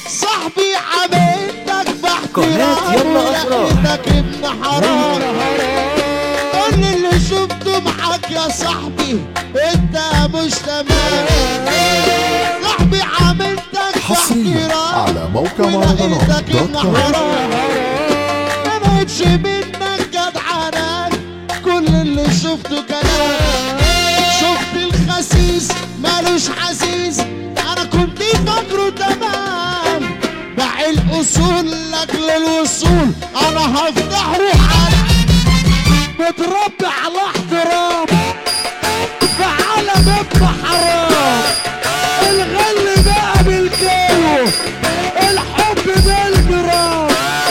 صاحبي عملتك قناة يلا أفراح. لقيتك ابن حرام كل اللي شفته معاك يا صاحبي انت مش تمام صاحبي عملتك حصريا باحترام على موقع مهرجانات ولقيتك دوت ابن كوم حرام ما بقتش منك جدعنان كل اللي شفته كلام شفت الخسيس مالوش حسيس انا كنت فاكره تمام باع الاصول لاجل الوصول انا هفتح روحك متربي على احترام في عالم ابن حرام الغل بقى بالكيلو الحب بالجرام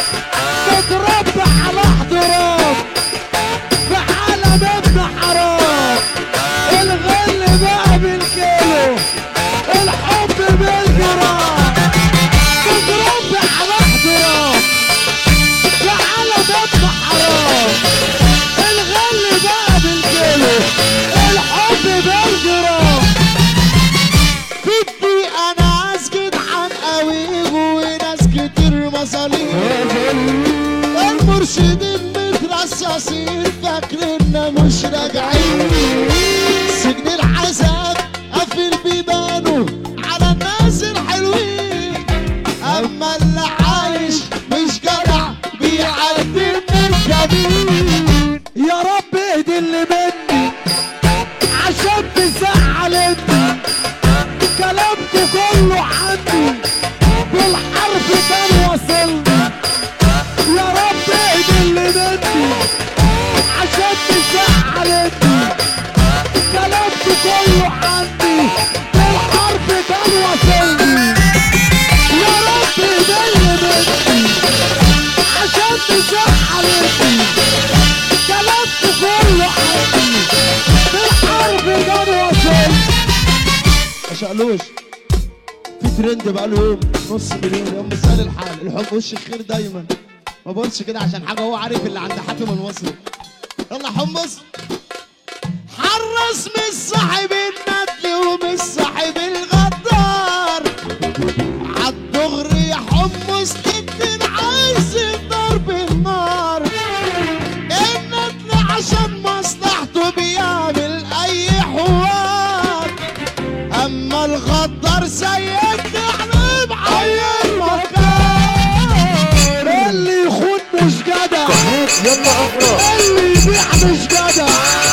متربي على احترام في عالم ابن حرام الغل بقى بالكيلو الحب بالجرام متربي على احترام في عالم ابن حرام الغل بقى بالكيلو الحب بالجرام في الدقيقة ناس جدعان قوي وناس كتير مصالين المرشدين مترصصين فاكريننا مش راجعين سجن العذاب قافل بيبانه على الناس الحلوين اما اللي عايش مش جدع بيعدي من الجميل يا رب اهدي اللي مني عشان تزعل انت كلامكم كله عندي بالحرف كان وصلني يا رب اهدي اللي مني عشان تزعل انت كلامكم كله عندي بالحرف كان وصلني يا رب اهدي اللي مني عشان تزعل انت كلامكم كله عندي بالحرف كان وصلني ما شقلوش في ترند بقاله يوم نص مليون يوم مثال الحال الحب وش الخير دايما ما بقولش كده عشان حاجه هو عارف اللي عند حاتم المصري يلا حمص حرص من صاحب الندل ومن صاحب الغدار عالدغري يا حمص تدين عايز ضرب النار الندل عشان مصلحته بيعمل اي حوار اما الغدار سيد احنا بعين مكان اللي يخون مش جدع قناة يلا أفراح اللي يبيع مش جدع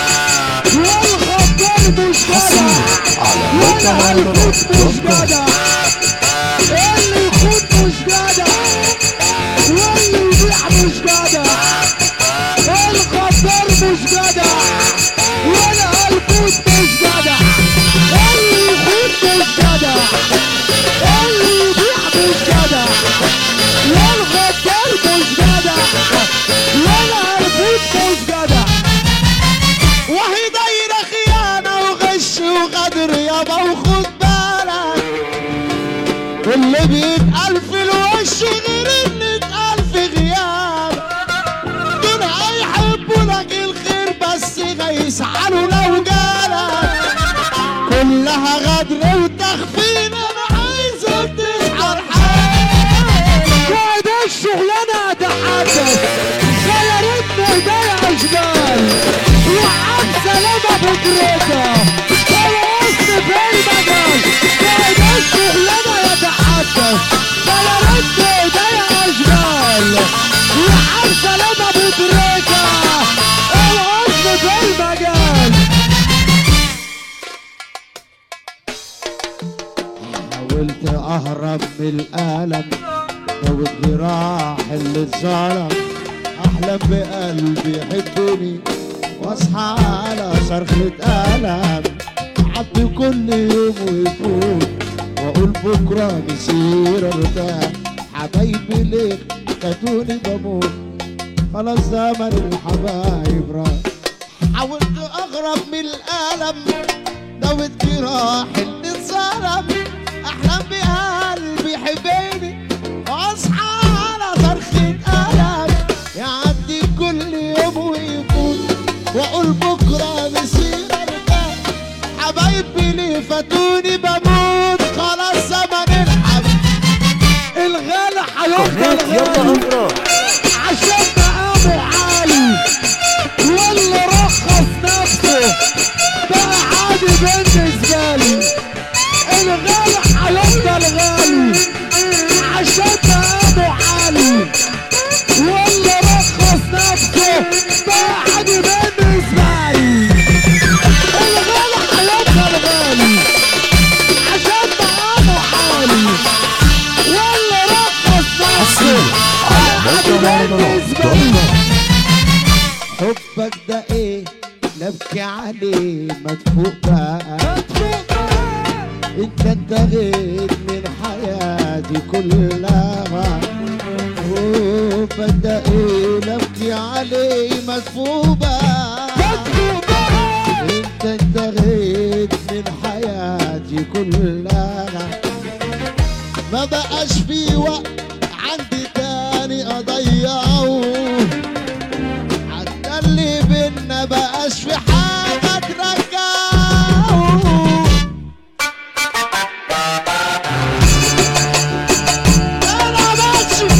والغدار مش جدع على موقع ولا مهرجانات الكوت مش دوت كوم جدع اللي يخون مش جدع واللي يبيع مش جدع الغدار مش جدع ولا الكوت مش جدع اللي يخون مش جدع اللي يبيع مش جدع والغدار مش جدع ولا الكوت مش جدع وهي دايرة خيانة وغش وغدر يابا وخد بالك اللي بيتقال في الوش غير ان اتقال في غياب دول هيحبوا لك الخير بس هيسعلوا لو جالك كلها غدر وتخفين انا عايزك تصحى لحالك وده الشغلانه اتحدث غيرتنا ايديا اشبال وعاد سلامه بكرتها والوسط في المجال وده الشغلانه يتحدث غيرتنا ايديا اشبال وعاد سلامه بكرتها الوسط في المجال حاولت اهرب من الالم لو الجراح اللي اتظلم احلم بقلبي يحبني واصحى على صرخة ألم عدي كل يوم ويفوت واقول بكرة مسير ارتاح حبايبي ليه خدوني بموت خلاص زمن الحبايب راح حاولت اغرب من الالم دوت جراح اللي اتظلم احلم بقلبي يحبني واصحى على صرخة ألم يعدي كل يوم ويفوت واقول بكره مسير ارتاح حبايبي ليه فاتوني بموت خلاص زمن الحب عليه مدفوق بقى انت انتهيت من حياتي كلها وبدأ نبكي عليه مدفوبة انت انتهيت من حياتي كلها ما بقاش في وقت عندي تاني اضيعه حتى اللي بينا بقاش في حاجة ترجعه انا ماشي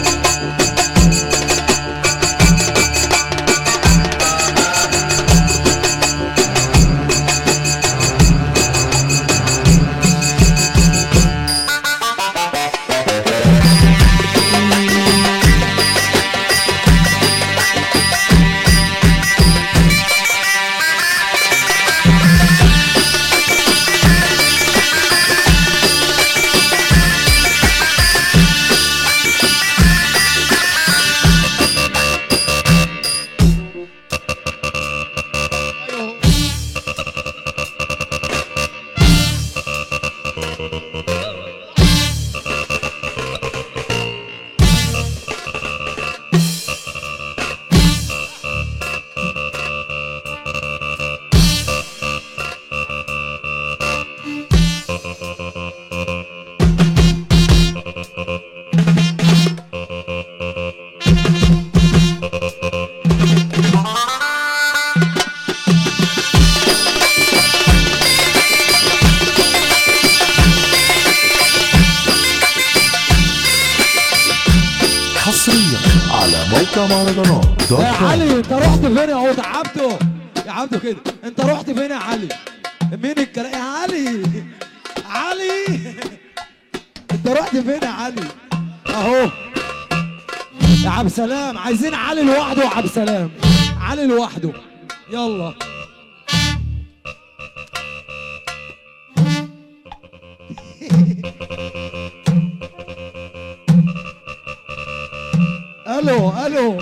حصريا على موقع مهرجانات دوت يا كوم علي انت رحت فين يا هو تعبته يا عبده كده انت رحت فين يا علي مين الكلام يا علي علي انت رحت فين يا علي اهو يا عبد سلام عايزين علي لوحده وعبد سلام علي لوحده يلا الو الو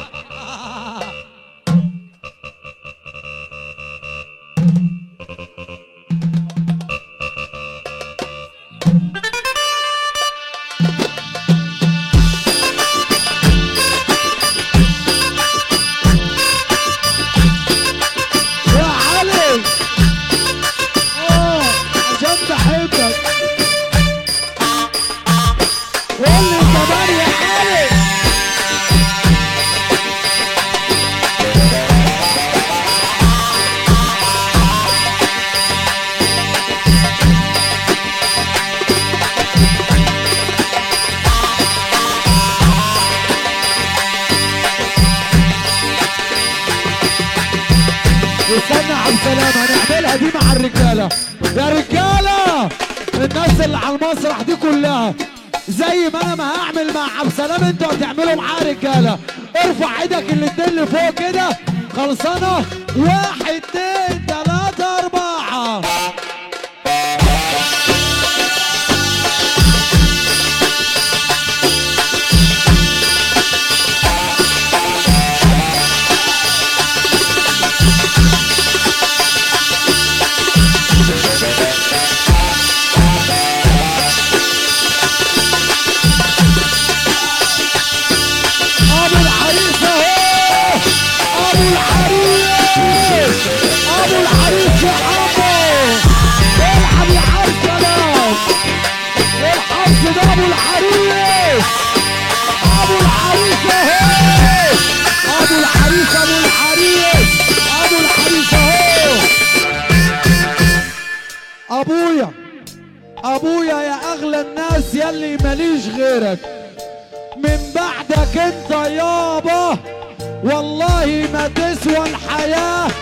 يا علي اه عشان بحبك قول لي كمان يا علي استنى يا عبد السلام هنعملها دي مع الرجاله يا رجاله الناس اللي على المسرح دي كلها زي ما انا ما هعمل مع عبد السلام انتوا هتعملوا معاه رجاله ارفع ايدك الاتنين لفوق كده خلصانه واحد اتنين تلاته اربعه ابو العريس اهو ابو العريس ابو العريس يا حمو العب يا عبد سلام الحظ ده ابو العريس ابو العريس اهو ابو العريس ابو العريس ابو العريس اهو ابويا ابويا يا اغلى الناس يلي ماليش غيرك من بعدك انت يابا والله ما تسوى الحياة